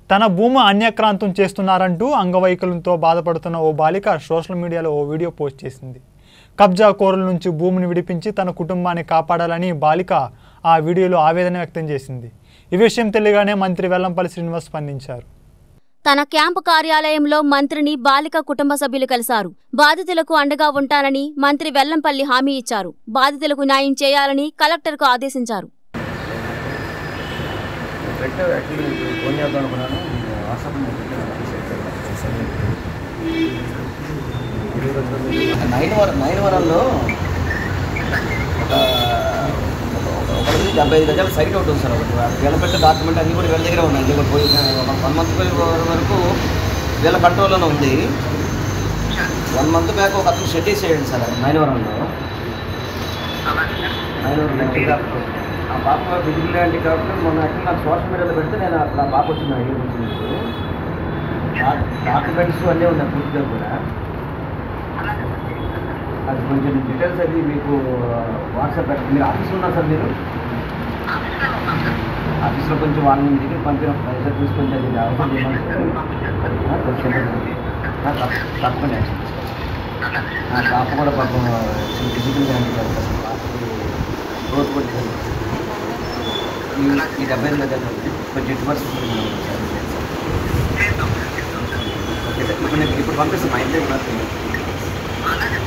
తన భూమి అన్యక్రాంతం చేస్తున్నారంటూ అంగవైకల్యంతో బాధపడుతున్న ఓ బాలిక సోషల్ మీడియాలో ఓ వీడియో పోస్ట్ చేసింది కబ్జా కోరల నుంచి భూమిని విడిపించి తన కుటుంబాన్ని కాపాడాలని బాలిక ఆ వీడియోలో ఆవేదన వ్యక్తం చేసింది ఈ విషయం తెలియగానే మంత్రి వెల్లంపల్లి శ్రీనివాస్ స్పందించారు తన క్యాంపు కార్యాలయంలో మంత్రిని బాలిక కుటుంబ సభ్యులు కలిశారు బాధితులకు అండగా ఉంటానని మంత్రి వెల్లంపల్లి హామీ ఇచ్చారు బాధితులకు న్యాయం చేయాలని కలెక్టర్కు ఆదేశించారు పెట్టే యాక్చువల్లీ ఫోన్ చేద్దాం అనుకున్నాను వాట్సాప్ నైన్ వర నైన్ వరంలో ఒక ఒకటి డెబ్బై ఐదు గజాల సైట్ ఒకటి ఉంది సార్ ఒకటి వీళ్ళ పెట్టే డాక్యుమెంట్ అన్నీ కూడా వీళ్ళ దగ్గర ఉన్నాయి ఇది కూడా పోయి ఒక వన్ మంత్ వరకు వీళ్ళ కంట్రోల్లోనే ఉంది వన్ మంత్ బ్యాక్ ఒక అతను షెడ్ వేసేయండి సార్ మైనవరంలో మైనవరం ఆ పాప బిజినెస్ లాంటి కాబట్టి మొన్న యాక్చువల్ నాకు సోషల్ మీడియాలో పెడితే నేను అక్కడ ఆ పాప వచ్చింది ఐడియా వచ్చింది డాక్యుమెంట్స్ అన్నీ ఉన్నాయి పూర్తిగా కూడా అది కొంచెం డీటెయిల్స్ అది మీకు వాట్సాప్ పెట్టండి మీరు ఆఫీస్లో ఉన్నారు సార్ మీరు ఆఫీస్లో కొంచెం వాళ్ళని మీ దగ్గర పంపిన పైసలు తీసుకొని అది అవసరం చేయమని తప్పకుండా యాక్షన్ తీసుకోండి. ఆ పాప కూడా పాపం ఫిజికల్ హ్యాండిక్యాప్ గ్రోత్ కూడా లేదు. ఈ ఈ డెబ్బై ఐదు గజాలు కొంచెం ఎటు పరిస్థితులు మనం ఒకసారి చేస్తాం. ఓకే సార్ ఇప్పుడు నేను ఇప్పుడు పంపిస్తాను మా ఇంటికి